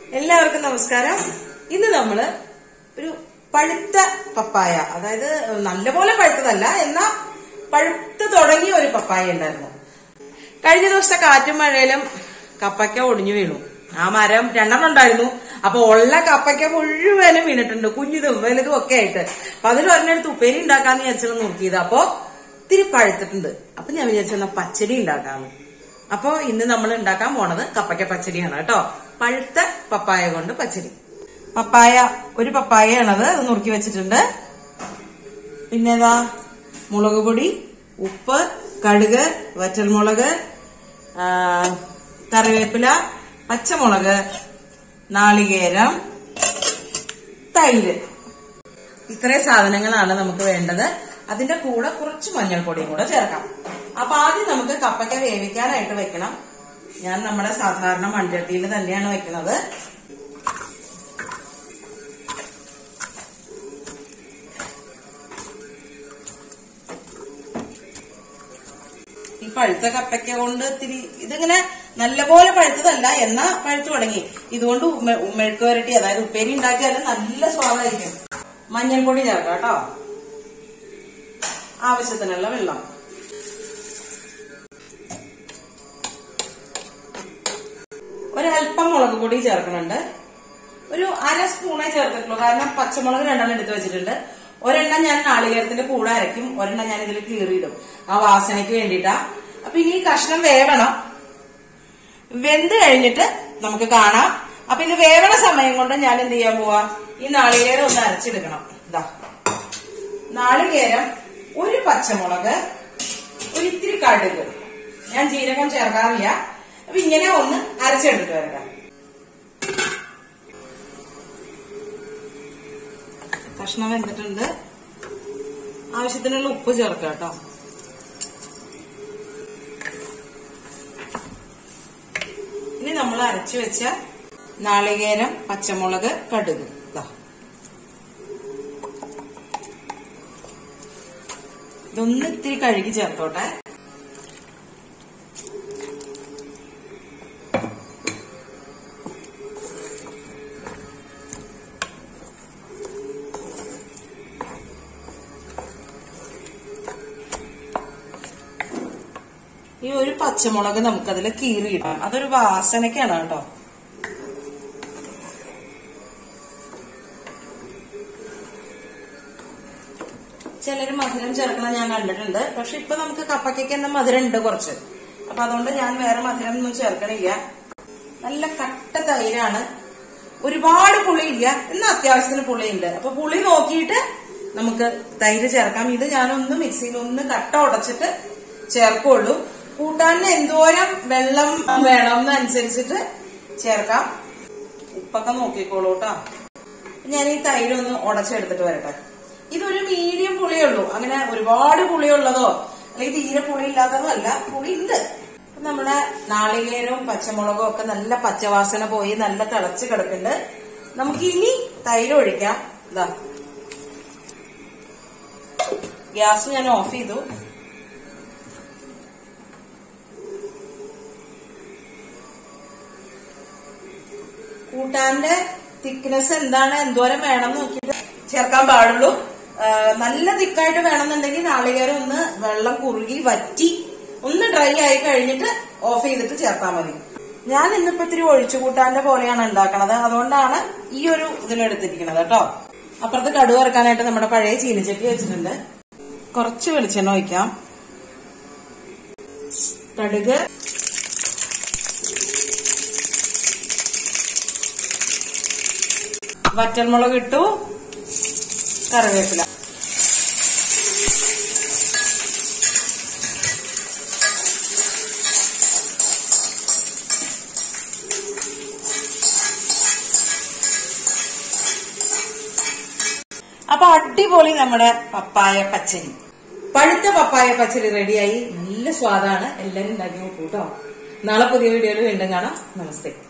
എല്ലാവർക്കും നമസ്കാരം ഇന്ന് നമ്മള് ഒരു പഴുത്ത പപ്പായ അതായത് നല്ലപോലെ പഴുത്തതല്ല എന്നാ പഴുത്ത് തുടങ്ങിയ ഒരു പപ്പായ ഉണ്ടായിരുന്നു കഴിഞ്ഞ ദിവസത്തെ കാറ്റും മഴയിലും കപ്പയ്ക്ക ഒടിഞ്ഞു വീണു ആ മരം രണ്ടെണ്ണം ഉണ്ടായിരുന്നു അപ്പൊ ഉള്ള കപ്പയ്ക്ക മുഴുവനും വീണിട്ടുണ്ട് കുഞ്ഞിതും വലുതും ഒക്കെ ആയിട്ട് അപ്പൊ അതിൽ ഒരെണ്ണെടുത്ത് ഉപ്പേരി ഉണ്ടാക്കാന്ന് വിചാരിച്ചത് നോക്കിയത് അപ്പൊ ഇത്തിരി പഴുത്തിട്ടുണ്ട് അപ്പൊ ഞാൻ വിചാരിച്ചെന്നാ പച്ചടി ഉണ്ടാക്കാന്ന് അപ്പൊ ഇന്ന് നമ്മൾ ഉണ്ടാക്കാൻ പോണത് കപ്പയ്ക്ക പച്ചടിയാണ് കേട്ടോ പഴുത്ത പപ്പായ കൊണ്ട് പച്ചടി പപ്പായ ഒരു പപ്പായയാണത് അത് നുറുക്കി വെച്ചിട്ടുണ്ട് പിന്നെ ഏതാ മുളക് പൊടി ഉപ്പ് കടുക് വറ്റൽമുളക് ആ, കറിവേപ്പില പച്ചമുളക് നാളികേരം തൈര് ഇത്രയും സാധനങ്ങളാണ് നമുക്ക് വേണ്ടത് അതിന്റെ കൂടെ കുറച്ച് മഞ്ഞൾപ്പൊടിയും കൂടെ ചേർക്കാം അപ്പൊ ആദ്യം നമുക്ക് കപ്പയ്ക്ക വേവിക്കാനായിട്ട് വെക്കണം ഞാൻ നമ്മുടെ സാധാരണ മൺചട്ടിയിൽ തന്നെയാണ് വെക്കുന്നത് ഈ പഴുത്ത കപ്പയ്ക്ക കൊണ്ട് ഇത്തിരി ഇതിങ്ങനെ നല്ലപോലെ പഴുത്തതല്ല എന്നാ പഴുത്തു തുടങ്ങി ഇതുകൊണ്ട് ഉമ്മ- മെഴുക്ക് വരട്ടി അതായത് ഉപ്പേരി ഉണ്ടാക്കിയാലും നല്ല സ്വാദായിരിക്കും മഞ്ഞൾപ്പൊടി ചേർക്കാം കേട്ടോ ആവശ്യത്തിനുള്ള വെള്ളം ഒരല്പം മുളക് പൊടി ചേർക്കുന്നുണ്ട് ഒരു അര സ്പൂണേ ചേർത്തിട്ടുള്ളൂ കാരണം പച്ചമുളക് രണ്ടെണ്ണം എടുത്ത് വെച്ചിട്ടുണ്ട് ഒരെണ്ണം ഞാൻ നാളികേരത്തിന്റെ കൂടെ അരയ്ക്കും ഒരെണ്ണം ഞാൻ ഇതിൽ കീറിയിടും ആ വാസനയ്ക്ക് വേണ്ടിയിട്ടാ അപ്പൊ ഇനി ഈ കഷ്ണം വേവണം വെന്ത് കഴിഞ്ഞിട്ട് നമുക്ക് കാണാം അപ്പൊ ഇത് വേവണ സമയം കൊണ്ട് ഞാൻ എന്ത് ചെയ്യാൻ പോവാ ഈ നാളികേരം ഒന്ന് അരച്ചെടുക്കണം ഇതാ നാളികേരം ഒരു പച്ചമുളക് ഒരു ഇത്തിരി കടുക് ഞാൻ ജീരകം ചേർക്കാറില്ല അപ്പൊ ഇങ്ങനെ ഒന്ന് അരച്ചെടുത്തിട്ട് വരാം കഷ്ണം വെന്തിട്ടുണ്ട് ആവശ്യത്തിനുള്ള ഉപ്പ് ചേർക്കാം കേട്ടോ ഇനി നമ്മൾ അരച്ചു വെച്ച നാളികേരം പച്ചമുളക് കടുക് ഇതാ ഇതൊന്ന് ഇത്തിരി കഴുകി ചേർത്തോട്ടെ ഈ ഒരു പച്ചമുളക് നമുക്കതിൽ കീറിയിടാം അതൊരു വാസനയ്ക്കാണ് കേട്ടോ ചിലര് മധുരം ചേർക്കണം ഞാൻ കണ്ടിട്ടുണ്ട് പക്ഷെ ഇപ്പൊ നമുക്ക് കപ്പയ്ക്കൊക്കെ തന്നെ മധുരം ഉണ്ട് കുറച്ച് അപ്പൊ അതുകൊണ്ട് ഞാൻ വേറെ മധുരം ഒന്നും ചേർക്കണില്ല നല്ല കട്ട തൈരാണ് ഒരുപാട് പുളിയില്ല എന്നാൽ അത്യാവശ്യത്തിന് പുളിയുണ്ട് അപ്പൊ പുളി നോക്കിയിട്ട് നമുക്ക് തൈര് ചേർക്കാം ഇത് ഞാനൊന്ന് മിക്സിയിൽ ഒന്ന് കട്ട ഉടച്ചിട്ട് ചേർക്കുള്ളൂ കൂട്ടാനിന് എന്തോരം വെള്ളം വേണം എന്നനുസരിച്ചിട്ട് ചേർക്കാം ഉപ്പൊക്കെ നോക്കിക്കോളൂ കേട്ടോ ഞാൻ ഈ തൈര് ഒന്ന് ഉടച്ചെടുത്തിട്ട് വരട്ടെ ഇതൊരു മീഡിയം പുളിയുള്ളൂ അങ്ങനെ ഒരുപാട് പുളിയുള്ളതോ അല്ലെങ്കിൽ തീരെ പുളി ഇല്ലാത്തതോ അല്ല പുളി ഉണ്ട് അപ്പൊ നമ്മുടെ നാളികേരവും പച്ചമുളകും ഒക്കെ നല്ല പച്ചവാസന പോയി നല്ല തിളച്ച് കിടക്കുന്നുണ്ട് നമുക്ക് ഇനി തൈര് ഒഴിക്കാം ഇതാ ഗ്യാസ് ഞാൻ ഓഫ് ചെയ്തു കൂട്ടാന്റെ തിക്നെസ് എന്താണ് എന്തോരം വേണം എന്ന് നോക്കിയിട്ട് ചേർക്കാൻ പാടുള്ളൂ ആ, നല്ല തിക്കായിട്ട് വേണമെന്നുണ്ടെങ്കിൽ നാളികേരം ഒന്ന് വെള്ളം കുറുകി വറ്റി ഒന്ന് ഡ്രൈ ആയി കഴിഞ്ഞിട്ട് ഓഫ് ചെയ്തിട്ട് ചേർത്താൽ മതി ഞാൻ ഇന്നിപ്പോ ഇത്തിരി ഒഴിച്ചു കൂട്ടാന്റെ പോലെയാണ് ഉണ്ടാക്കണത് അതുകൊണ്ടാണ് ഈ ഒരു ഇതിലെടുത്തിരിക്കുന്നത് കേട്ടോ അപ്പുറത്ത് കടുക് വറുക്കാനായിട്ട് നമ്മുടെ പഴയ ചീനിച്ചട്ടി വെച്ചിട്ടുണ്ട് കുറച്ച് വെളിച്ചെണ്ണ ഒഴിക്കാം കടുക് വറ്റൽമുളക് ഇട്ടു കറിവേപ്പില അപ്പൊ അടിപൊളി നമ്മുടെ പപ്പായ പച്ചരി പഴുത്ത പപ്പായ പച്ചരി റെഡിയായി നല്ല സ്വാദാണ് എല്ലാരും ഉണ്ടാക്കി നോക്കൂ കേട്ടോ നാളെ പുതിയ വീഡിയോയിൽ വീണ്ടും കാണാം നമസ്തേ